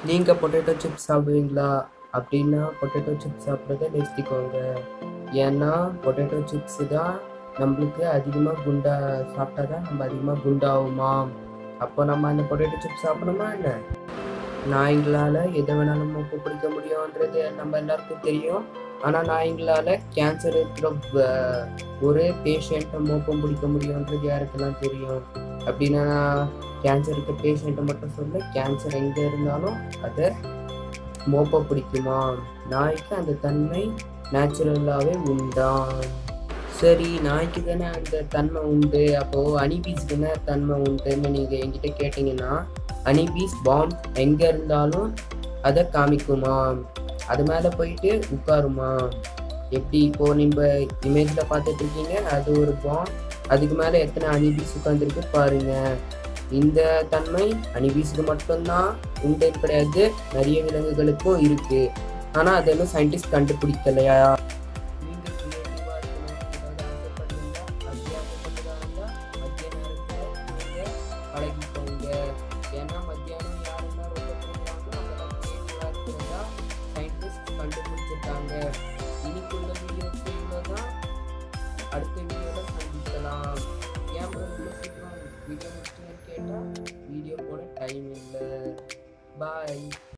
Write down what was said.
நீங்கள் potato chips சாப்பிடுவீங்களா அப்படின்னா பொட்டேட்டோ சிப்ஸ் சாப்பிட்றத நிறுத்திக்கோங்க ஏன்னா பொட்டேட்டோ சிப்ஸு தான் நம்மளுக்கு அதிகமாக குண்டா சாப்பிட்டா தான் நம்ம அதிகமாக குண்டாகுமா அப்போ நம்ம அந்த பொட்டேட்டோ சிப்ஸ் சாப்பிடணுமா என்ன நாய்ங்களால் எதை வேணாலும் மூக்கு பிடிக்க முடியுன்றது நம்ம எல்லாருக்கும் தெரியும் ஆனால் நாய்ங்களால் கேன்சர் இருக்கிற வ- ஒரு பேஷண்ட்டை மோப்பம் பிடிக்க முடியுன்றது யாருக்கெல்லாம் தெரியும் அப்படின்னா கேன்சர் இருக்க பேஷண்ட்டை மட்டும் சொல்ல கேன்சர் எங்கே இருந்தாலும் அதை மோப்ப பிடிக்குமா நாய்க்கு அந்த தன்மை நேச்சுரலாகவே உண்டாம் சரி நாய்க்கு தானே அந்த தன்மை உண்டு அப்போது அனிபீஸ்க்கு என்ன தன்மை உண்டுன்னு நீங்கள் என்கிட்ட கேட்டிங்கன்னா அனிபீஸ் பாம் எங்கே இருந்தாலும் அதை காமிக்குமா அது மேலே போயிட்டு உட்காருமா எப்படி இப்போ நீங்கள் இமேஜில் பார்த்துட்டு இருக்கீங்க அது ஒரு பாம் அதுக்கு மேலே எத்தனை அனிபீஸ் உட்காந்துருக்கு பாருங்க இந்த தன்மை அனிபீஸுக்கு மட்டும்தான் உண்டுன்னு கிடையாது நிறைய விலங்குகளுக்கும் இருக்கு ஆனால் அதை இன்னும் சயின்டிஸ்ட் கண்டுபிடிக்கலையா நீங்கள் கிரியேட்டிவாக இருக்கணும் ஏதாவது ஆசைப்படுறீங்களா அப்படி ஆசைப்படுறதா இருந்தால் மத்திய நேரத்தில் நீங்கள் பழகிக்கோங்க ஏன்னா மத்தியானம் யாரெல்லாம் ரொம்ப தூங்குறாங்களோ அவங்கெல்லாம் கிரியேட்டிவாக இருக்கிறதா சயின்டிஸ்ட் கண்டுபிடிச்சிருக்காங்க இன்னைக்குள்ள வீடியோக்கு இவ்வளோதான் அடுத்த வீடியோவில் சந்திக்கலாம் ஏன் bro இவ்வளோ சீக்கிரம் வீடியோ முடிச்சுன்னு கேட்டால் வீடியோ போட டைம் இல்லை பாய்